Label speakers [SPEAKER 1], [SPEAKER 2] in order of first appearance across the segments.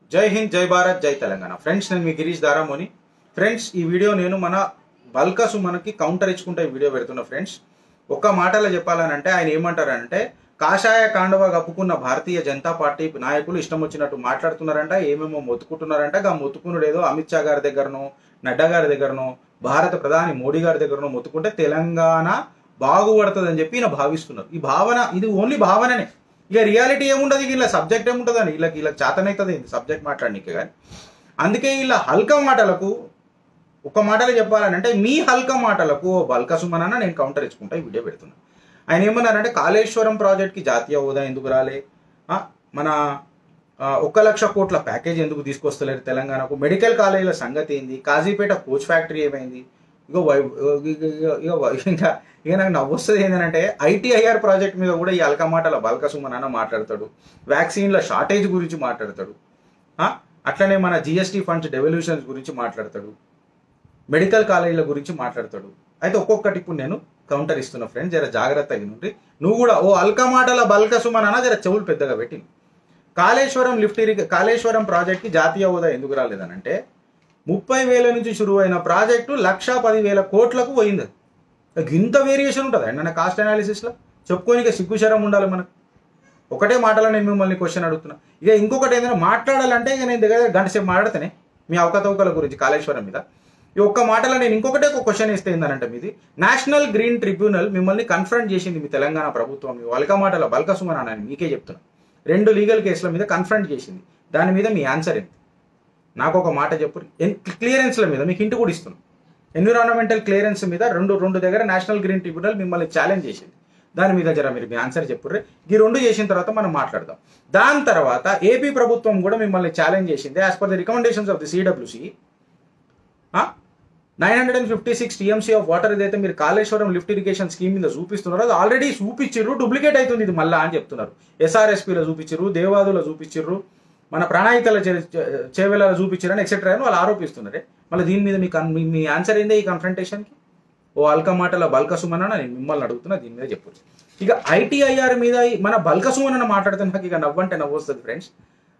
[SPEAKER 1] జై హింద్ జై భారత్ జై తెలంగాణ ఫ్రెండ్స్ నేను మీ గిరీష్ దారామోని ఫ్రెండ్స్ ఈ వీడియో నేను మన బల్కసు మనకి కౌంటర్ ఇచ్చుకుంటే ఈ వీడియో పెడుతున్నా ఫ్రెండ్స్ ఒక్క మాటలో చెప్పాలనంటే ఆయన ఏమంటారంటే కాషాయ కాండవ కప్పుకున్న భారతీయ జనతా పార్టీ నాయకులు ఇష్టం వచ్చినట్టు మాట్లాడుతున్నారంట ఏమేమో మొత్తుకుంటున్నారంట గా మొత్తుకునుడు ఏదో అమిత్ షా గారి దగ్గరనో నడ్డా గారి దగ్గరనో భారత ప్రధాని మోడీ గారి దగ్గరనో మొత్తుకుంటే తెలంగాణ బాగుపడుతుంది అని చెప్పి ఈయన భావిస్తున్నారు ఈ భావన ఇది ఓన్లీ భావననే ఇక రియాలిటీ ఏముండదు ఇక ఇలా సబ్జెక్ట్ ఏముంటుంది అని వీళ్ళకి వీళ్ళకి చేతనవుతుంది సబ్జెక్ట్ మాట్లాడనీకే కానీ అందుకే ఇలా హల్కా మాటలకు ఒక మాటలో చెప్పాలంటే మీ హల్కా మాటలకు ఓ బల్క సుమనన్న నేను కౌంటర్ ఇచ్చుకుంటా ఈ వీడియో పెడుతున్నా ఆయన ఏమన్నారంటే కాళేశ్వరం ప్రాజెక్ట్కి జాతీయ హోదా ఎందుకు రాలే ఆ, మన ఆ, ఒక్క లక్ష కోట్ల ప్యాకేజ్ ఎందుకు తీసుకొస్తలేరు తెలంగాణకు మెడికల్ కాలేజీల సంగతి ఏంది కాజీపేట కోచ్ ఫ్యాక్టరీ ఏమైంది ఇగో వై ఇగ- ఇగ- ఇగ వై- ఇంకా ఇక నాకు నవ్వొస్తుంది ఏంటంటే ఐటీఐఆర్ ప్రాజెక్ట్ మీద కూడా ఈ అల్క మాటల బల్క సుమనన్న మాట్లాడతాడు వ్యాక్సిన్ల షార్టేజ్ గురించి మాట్లాడతాడు ఆ, అట్లనే మన జిఎస్టీ ఫండ్స్ డెవల్యూషన్స్ గురించి మాట్లాడతాడు మెడికల్ కాలేజీల గురించి మాట్లాడతాడు అయితే ఒక్కొక్కటి ఇప్పుడు నేను కౌంటర్ ఇస్తున్నా ఫ్రెండ్ జర జాగ్రత్తగా నుండి నువ్వు కూడా ఓ అల్క మాటల బల్క సుమనన్న జర చెవులు పెద్దగా పెట్టి కాళేశ్వరం లిఫ్ట్ ఇరిగ కాళేశ్వరం ప్రాజెక్ట్కి జాతీయ హోదా ఎందుకు రాలేదనంటే ముప్పై వేల నుంచి షురువు అయిన ప్రాజెక్టు లక్ష పది వేల కోట్లకు పోయింది అది ఇంత వేరియేషన్ ఉంటుంది అండి కాస్ట్ అనాలిసిస్లో చెప్పుకోనిక సిగ్గుశరం ఉండాలి మనకు ఒకటే మాటలో నేను మిమ్మల్ని క్వశ్చన్ అడుగుతున్నా ఇక ఇంకొకటి ఏదైనా మాట్లాడాలంటే ఇక నేను దగ్గర గంట సేపు మాట్లాడితేనే మీ అవకతవకల గురించి కాళేశ్వరం మీద ఈ ఒక్క మాటలో నేను ఇంకొకటే ఒక క్వశ్చన్ ఇస్తే ఏందనంటే మీది నేషనల్ గ్రీన్ ట్రిబ్యునల్ మిమ్మల్ని కన్ఫ్రంట్ చేసింది మీ తెలంగాణ ప్రభుత్వం మీ వల్క మాటల బల్క సుమన్ అని మీకే చెప్తున్నా రెండు లీగల్ కేసుల మీద కన్ఫ్రంట్ చేసింది దాని మీద మీ ఆన్సర్ ఏంటి నాకు ఒక మాట చెప్పు క్లియరెన్స్ల మీద మీకు ఇంటి కూడా ఇస్తున్నాను ఎన్విరాన్మెంటల్ క్లియరెన్స్ మీద రెండు రెండు దగ్గర నేషనల్ గ్రీన్ ట్రిబ్యునల్ మిమ్మల్ని ఛాలెంజ్ చేసింది దాని మీద జర మీరు మీ ఆన్సర్ చెప్పుర్రి ఈ రెండు చేసిన తర్వాత మనం మాట్లాడదాం దాని తర్వాత ఏపీ ప్రభుత్వం కూడా మిమ్మల్ని ఛాలెంజ్ చేసింది as per the recommendations of the CWC nine hundred and fifty six TMC of water ఏదైతే మీరు కాళేశ్వరం లిఫ్ట్ ఇరిగేషన్ స్కీమ్ మీద చూపిస్తున్నారో అది ఆల్రెడీ చూపించిర్రు డూప్లికేట్ అవుతుంది ఇది మళ్ళా అని చెప్తున్నారు ఎస్ఆర్ఎస్పీలో చూపించిర్రు దేవాదులో చూపించిర్రు మన ప్రణాళికల చేవేలలో చూపించారని ఎక్సెట్రా అని వాళ్ళు ఆరోపిస్తున్నారే మళ్ళీ దీని మీద మీ కన్- మీ- మీ ఆన్సర్ ఏందే ఈ కన్ఫ్రంటేషన్కి ఓ అల్క మాటల బల్క సుమన్ అని నేను మిమ్మల్ని అడుగుతున్నా దీని మీద చెప్పు ఇక ఐటీఐఆర్ మీద ఈ- మన బల్క సుమన్ అని మాట్లాడితే నాకు ఇక నవ్వంటే నవ్వు వస్తుంది ఫ్రెండ్స్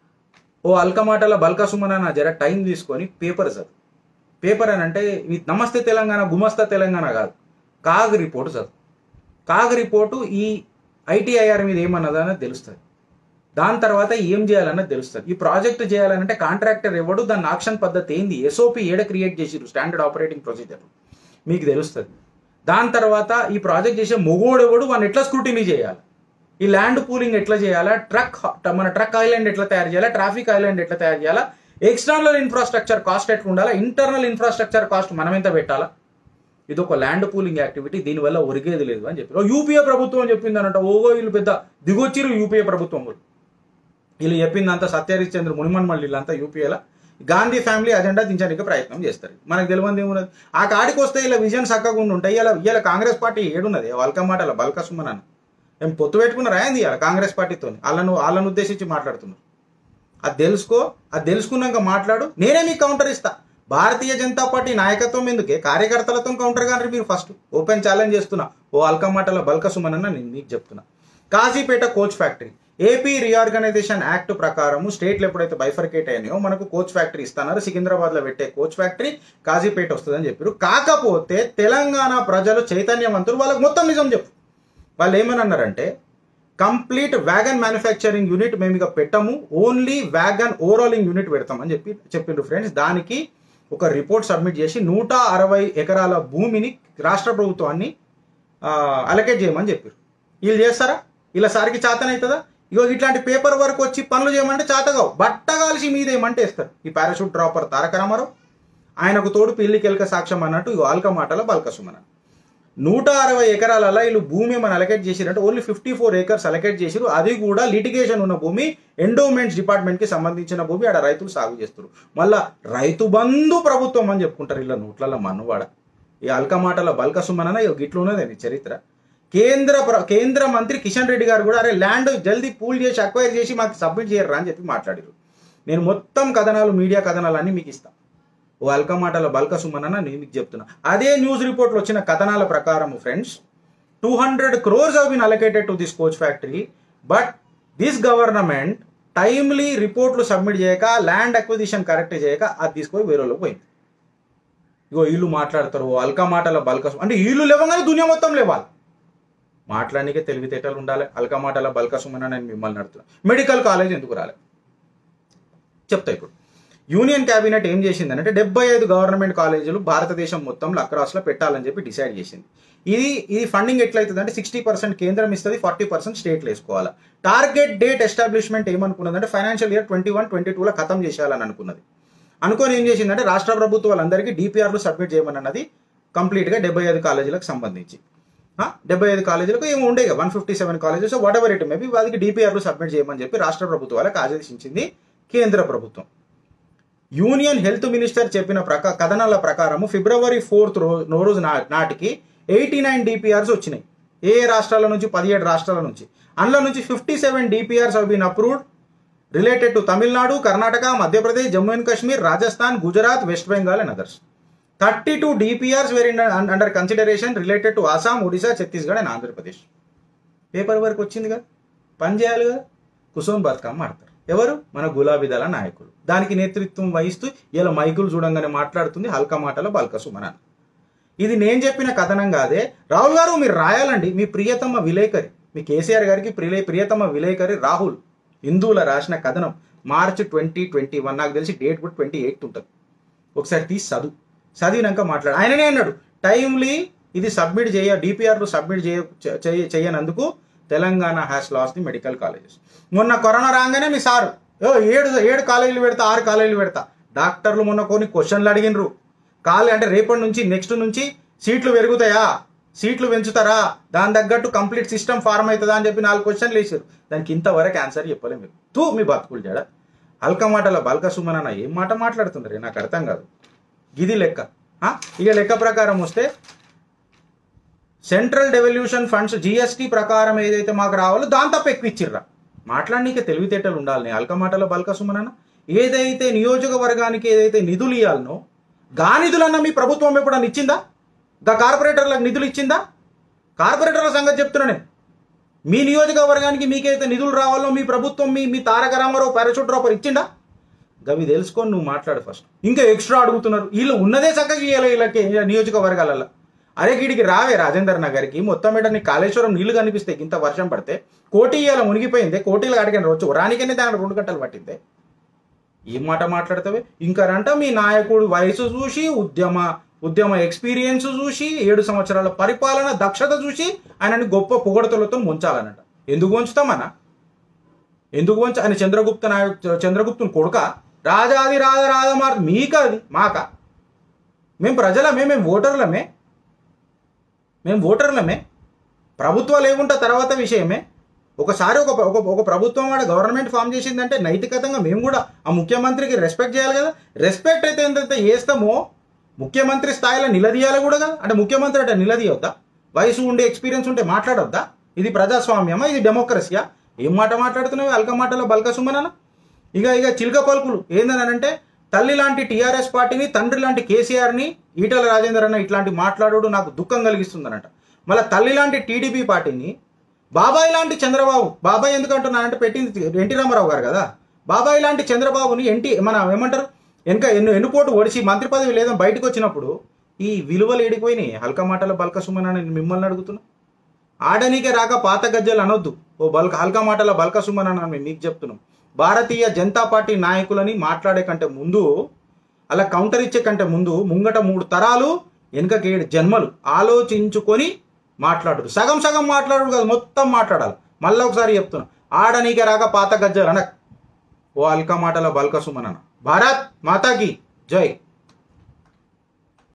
[SPEAKER 1] ఓ అల్క మాటల బల్క సుమన్ అన్న జర టైం తీసుకొని పేపర్ చదువు పేపర్ అని అంటే ఇది నమస్తే తెలంగాణ గుమస్తా తెలంగాణ కాదు కాగ్ రిపోర్ట్ చదువు కాగ్ రిపోర్టు ఈ ఐటీఐఆర్ మీద ఏమన్నదని తెలుస్తుంది దాని తర్వాత ఏం చేయాలన్నది తెలుస్తుంది ఈ ప్రాజెక్ట్ చేయాలంటే కాంట్రాక్టర్ ఎవడు దాని ఆక్షన్ పద్ధతి ఏంది ఎస్ఓపి ఏడ క్రియేట్ చేసిరు స్టాండర్డ్ ఆపరేటింగ్ ప్రొసీజర్ మీకు తెలుస్తుంది దాని తర్వాత ఈ ప్రాజెక్ట్ చేసే మొగోడు ఎవడు వాడిని ఎట్లా స్క్రూటినీ చేయాలి ఈ ల్యాండ్ పూలింగ్ ఎట్లా చేయాలా ట్రక్ మన ట్రక్ ఐలాండ్ ఎట్లా తయారు చేయాలా ట్రాఫిక్ ఐలాండ్ ఎట్లా తయారు చేయాలా ఎక్స్టర్నల్ ఇన్ఫ్రాస్ట్రక్చర్ కాస్ట్ ఎట్లా ఉండాలా ఇంటర్నల్ ఇన్ఫ్రాస్ట్రక్చర్ కాస్ట్ మనం ఎంత పెట్టాలా ఇది ఒక ల్యాండ్ పూలింగ్ యాక్టివిటీ దీనివల్ల ఒరిగేది లేదు అని చెప్పి యూపీఏ ప్రభుత్వం చెప్పింది అనంట ఓగో వీళ్ళు పెద్ద దిగొచ్చిరు యూపీఏ ప్రభుత్వం వాళ్ళు వీళ్ళు చెప్పిందంతా సత్యహరిష్ చంద్ర మునిమన్ మళ్ళీ వీళ్ళంతా యూపీఏలో గాంధీ ఫ్యామిలీ అజెండా దించడానికి ప్రయత్నం చేస్తారు మనకు తెలియంది ఏమున్నది ఆ కాడికి వస్తే ఇలా విజన్ చక్కగా ఉండి ఉంటాయి ఇలా ఇలా కాంగ్రెస్ పార్టీ ఏడున్నది వల్క మాటల బల్క సుమనన్న ఏం పొత్తు పెట్టుకున్నారా ఏంది ఇలా కాంగ్రెస్ పార్టీతో వాళ్ళను వాళ్ళను ఉద్దేశించి మాట్లాడుతున్నారు అది తెలుసుకో అది తెలుసుకున్నాక మాట్లాడు నేనే మీకు కౌంటర్ ఇస్తా భారతీయ జనతా పార్టీ నాయకత్వం ఎందుకే కార్యకర్తలతో కౌంటర్ కానీ మీరు ఫస్ట్ ఓపెన్ ఛాలెంజ్ చేస్తున్నా ఓ అల్కమాటల బల్క సుమనన్న నేను మీకు చెప్తున్నా Kazipet coach factory AP reorganisation act ప్రకారము స్టేట్లు ఎప్పుడైతే బైఫర్కేట్ అయినాయో మనకు కోచ్ ఫ్యాక్టరీ ఇస్తున్నారు సికింద్రాబాద్ లో పెట్టే కోచ్ ఫ్యాక్టరీ కాజీపేట వస్తుందని చెప్పారు కాకపోతే తెలంగాణ ప్రజలు చైతన్యవంతులు వాళ్ళకి మొత్తం నిజం చెప్పు వాళ్ళు ఏమని అన్నారంటే కంప్లీట్ వ్యాగన్ మ్యానుఫ్యాక్చరింగ్ యూనిట్ మేము ఇక పెట్టము ఓన్లీ వ్యాగన్ ఓవరాలింగ్ యూనిట్ పెడతామని చెప్పి చెప్పిండ్రు ఫ్రెండ్స్ దానికి ఒక రిపోర్ట్ సబ్మిట్ చేసి నూట అరవై ఎకరాల భూమిని రాష్ట్ర ప్రభుత్వాన్ని అలకేట్ చేయమని చెప్పారు వీళ్ళు చేస్తారా ఇలా సారికి చాతన అవుతుందా ఇగో ఇట్లాంటి పేపర్ వర్క్ వచ్చి పనులు చేయమంటే చాతగావు బట్టగాల్సి మీద ఏమంటే ఇస్తారు ఈ పారాషూట్ డ్రాపర్ తారక రామారావు ఆయనకు తోడు పిల్లికెలక సాక్ష్యం అన్నట్టు ఇగో ఆల్క మాటల బల్కసుమన నూట అరవై ఎకరాలలో వీళ్ళు భూమి మనం అలకేట్ చేసిరంటే only fifty four acres allocate చేసిరు అది కూడా లిటిగేషన్ ఉన్న భూమి ఎండోమెంట్స్ డిపార్ట్మెంట్ కి సంబంధించిన భూమి ఆడ రైతులు సాగు చేస్తారు మళ్ళా రైతు బంధు ప్రభుత్వం అని చెప్పుకుంటారు ఇలా నోట్లలో మన్నువాడ ఈ అల్క మాటల బల్క సుమనన గిట్లు ఉన్నది చరిత్ర కేంద్ర ప్ర- కేంద్ర మంత్రి కిషన్ రెడ్డి గారు కూడా అరే ల్యాండ్ జల్దీ పూల్ చేసి అక్వైర్ చేసి మాకు సబ్మిట్ చేయరా అని చెప్పి మాట్లాడారు నేను మొత్తం కథనాలు మీడియా కథనాలు అన్ని మీకు ఇస్తాను ఓ అల్క మాటల బల్క సుమనన నేను మీకు చెప్తున్నా అదే న్యూస్ రిపోర్ట్లో వచ్చిన కథనాల ప్రకారం friends two hundred crores have been allocated to this coach factory but this government timely రిపోర్ట్లు సబ్మిట్ చేయక ల్యాండ్ అక్విజిషన్ కరెక్ట్ చేయక అది తీసుకొని వేరే వాళ్ళకి పోయింది ఇగో వీళ్ళు మాట్లాడతారు అల్కా మాటల బల్క అంటే వీళ్ళు లేవగానే దునియా మొత్తం లేవాలి మాట్లాడనికే తెలివితేటలు ఉండాలి అల్కా మాటల బల్క సుమన నేను మిమ్మల్ని అడుగుతున్నాను మెడికల్ కాలేజ్ ఎందుకు రాలే చెప్తా ఇప్పుడు యూనియన్ క్యాబినెట్ ఏం చేసిందంటే డెబ్బై ఐదు గవర్నమెంట్ కాలేజీలు భారతదేశం మొత్తంలో అక్రాస్లో పెట్టాలని చెప్పి డిసైడ్ చేసింది ఇది ఇది ఫండింగ్ ఎట్లయితుంది అంటే సిక్స్టీ పర్సెంట్ కేంద్రం ఇస్తుంది ఫార్టీ పర్సెంట్ స్టేట్లు వేసుకోవాలి టార్గెట్ డేట్ ఎస్టాబ్లిష్మెంట్ ఏమనుకున్నదంటే financial year twenty one twenty టూలో ఖతం చేసేయాలని అనుకున్నది అనుకొని ఏం చేసిందంటే రాష్ట్ర ప్రభుత్వాలందరికీ డిపిఆర్లు సబ్మిట్ చేయమని అన్నది కంప్లీట్గా డెబ్బై ఐదు కాలేజీలకు సంబంధించి డెబ్బై ఐదు కాలేజీలకు ఏమో ఉండే one fifty seven colleges whatever it maybe వాటికి డిపిఆర్లు సబ్మిట్ చేయమని చెప్పి రాష్ట్ర ప్రభుత్వాలకు ఆదేశించింది కేంద్ర ప్రభుత్వం యూనియన్ హెల్త్ మినిస్టర్ చెప్పిన ప్రకా కథనాల ప్రకారము ఫిబ్రవరి ఫోర్త్ రో రోజు నా నాటికి ఎయిటీ నైన్ డిపిఆర్స్ వచ్చినాయి ఏ ఏ రాష్ట్రాల నుంచి పదిహేడు రాష్ట్రాల నుంచి అందులో నుంచి fifty seven DPRs have been approved related to Tamil Nadu Karnataka Madhya Pradesh Jammu and Kashmir Rajasthan Gujarat West Bengal and others thirty two DPRs were in under consideration related to Assam Odisha Chhattisgarh and Andhra Pradesh paper work వచ్చింది కదా పని చేయాలి కదా కుసోన్ బతుకమ్మ ఆడతారు ఎవరు మన గులాబీ దళ నాయకులు దానికి నేతృత్వం వహిస్తూ ఇలా మైకులు చూడంగానే మాట్లాడుతుంది హల్కా మాటలో బల్క సుమన ఇది నేను చెప్పిన కథనం కాదే రాహుల్ గారు మీరు రాయాలండి మీ ప్రియతమ విలేకరి మీ కేసీఆర్ గారికి ప్రియ ప్రియతమ విలేకరి రాహుల్ హిందువుల రాసిన కథనం మార్చ్ ట్వంటీ ట్వంటీ వన్ నాకు తెలిసి డేట్ కూడా ట్వంటీ ఎయిత్ ఉంటుంది ఒకసారి తీసి చదువు చదివినాక మాట్లాడు ఆయననే అన్నాడు టైమ్లీ ఇది సబ్మిట్ చేయ డిపిఆర్లు సబ్మిట్ చేయ చేయ- చేయనందుకు Telangana has lost the medical colleges మొన్న కరోనా రాగానే మీ సారు ఓ ఏడు ఏడు కాలేజీలు పెడతా ఆరు కాలేజీలు పెడతా డాక్టర్లు మొన్న కొన్ని క్వశ్చన్లు అడిగినరు కాలే అంటే రేపటి నుంచి నెక్స్ట్ నుంచి సీట్లు పెరుగుతాయా సీట్లు పెంచుతారా దాని తగ్గట్టు కంప్లీట్ సిస్టమ్ ఫార్మ్ అవుతుందా అని చెప్పి నాలుగు క్వశ్చన్లు వేసారు దానికి ఇంతవరకు ఆన్సర్ చెప్పలేము మీరు తూ మీ బతుకులు జడ హల్క మాటల బల్క సుమన్ అన్న ఏం మాట మాట్లాడుతుండ్రే నాకు అర్థం కాదు ఇది లెక్క ఆ? ఇక లెక్క ప్రకారం వస్తే సెంట్రల్ డెవల్యూషన్ ఫండ్స్ జిఎస్టీ ప్రకారం ఏదైతే మాకు రావాలో దాని తప్ప ఎక్కువ ఇచ్చిర్రా మాట్లాడనీకే తెలివితేటలు ఉండాలి అల్క మాటల బల్క సుమనన్న ఏదైతే నియోజకవర్గానికి ఏదైతే నిధులు ఇవ్వాలనో గా నిధులన్నా మీ ప్రభుత్వం ఎప్పుడన్నా ఇచ్చిందా గా కార్పొరేటర్లకు నిధులు ఇచ్చిందా కార్పొరేటర్ల సంగతి చెప్తున్నా నేను మీ నియోజకవర్గానికి మీకైతే నిధులు రావాలో మీ ప్రభుత్వం మీ మీ తారక రామారావు పారాషూట్ రాపర్ ఇచ్చిందా గవి తెలుసుకొని నువ్వు మాట్లాడు ఫస్ట్ ఇంకా ఎక్స్ట్రా అడుగుతున్నారు వీళ్ళు ఉన్నదే చక్కగా ఇవ్వాలి వీళ్ళకి నియోజకవర్గాలలో అరే గీడికి రావే రాజేందర్ నగర్కి మొత్తం మీద నీ కాళేశ్వరం నీళ్లు కనిపిస్తాయి ఇంత వర్షం పడితే కోటి ఇవాళ మునిగిపోయింది కోటీలు అడిగిన రోజు రానికనే దాని రెండు గంటలు పట్టిందే ఏం మాట మాట్లాడతావే ఇంకారంట మీ నాయకుడు వయసు చూసి ఉద్యమ ఉద్యమ ఎక్స్పీరియన్స్ చూసి ఏడు సంవత్సరాల పరిపాలన దక్షత చూసి ఆయనని గొప్ప పొగడతలతో ముంచాలన్నట ఎందుకు వంచుతామన్నా ఎందుకు వంచ ఆయన చంద్రగుప్త నాయకు చంద్రగుప్తుని కొడుక రాజాది రాజ రాజమార్ మీక అది మాక మేము ప్రజలమే మేము ఓటర్లమే మేము ఓటర్లమే ప్రభుత్వాలు ఏముంటా తర్వాత విషయమే ఒకసారి ఒక ఒక ఒక ప్రభుత్వం వాడు గవర్నమెంట్ ఫామ్ చేసిందంటే నైతికతంగా మేము కూడా ఆ ముఖ్యమంత్రికి రెస్పెక్ట్ చేయాలి కదా రెస్పెక్ట్ అయితే ఎంతైతే చేస్తామో ముఖ్యమంత్రి స్థాయిలో నిలదీయాలి కూడా కదా అంటే ముఖ్యమంత్రి అంటే నిలదీయొద్దా వయసు ఉండే ఎక్స్పీరియన్స్ ఉంటే మాట్లాడొద్దా ఇది ప్రజాస్వామ్యమా ఇది డెమోక్రసీయా ఏం మాట మాట్లాడుతున్నావు అల్క మాటలో బల్క సుమ్మననా ఇక ఇక చిలక పలుకులు ఏందనంటే తల్లి లాంటి టీఆర్ఎస్ పార్టీని తండ్రి లాంటి కేసీఆర్ని ఈటల రాజేందర్ అన్న ఇట్లాంటి మాట్లాడు నాకు దుఃఖం కలిగిస్తుందనట మళ్ళీ తల్లి లాంటి టీడీపీ పార్టీని బాబాయ్ లాంటి చంద్రబాబు బాబాయ్ ఎందుకంటున్నానంటే పెట్టింది ఎన్టీ రామారావు గారు కదా బాబాయ్ లాంటి చంద్రబాబుని ఎన్టీ మన ఏమంటారు వెనక ఎన్ను ఎన్నుపోటు ఒడిచి మంత్రి పదవి లేదని బయటకు వచ్చినప్పుడు ఈ విలువలు ఏడిపోయినాయి హల్క మాటల బల్క సుమన్ అని మిమ్మల్ని అడుగుతున్నా ఆడనీకే రాక పాత గజ్జలు అనొద్దు ఓ బల్క హల్క మాటల బల్క సుమన్ అని మేము మీకు చెప్తున్నాం భారతీయ జనతా పార్టీ నాయకులని మాట్లాడే కంటే ముందు అలా కౌంటర్ ఇచ్చే కంటే ముందు ముంగట మూడు తరాలు వెనుకకి ఏడు జన్మలు ఆలోచించుకొని మాట్లాడరు సగం సగం మాట్లాడరు కాదు మొత్తం మాట్లాడాలి మళ్ళీ ఒకసారి చెప్తున్నా ఆడనీకే రాక పాత గజ్జలు అనక్ ఓ అల్క మాటల బల్క సుమన్ అన్న భారత్ మాతాకి జై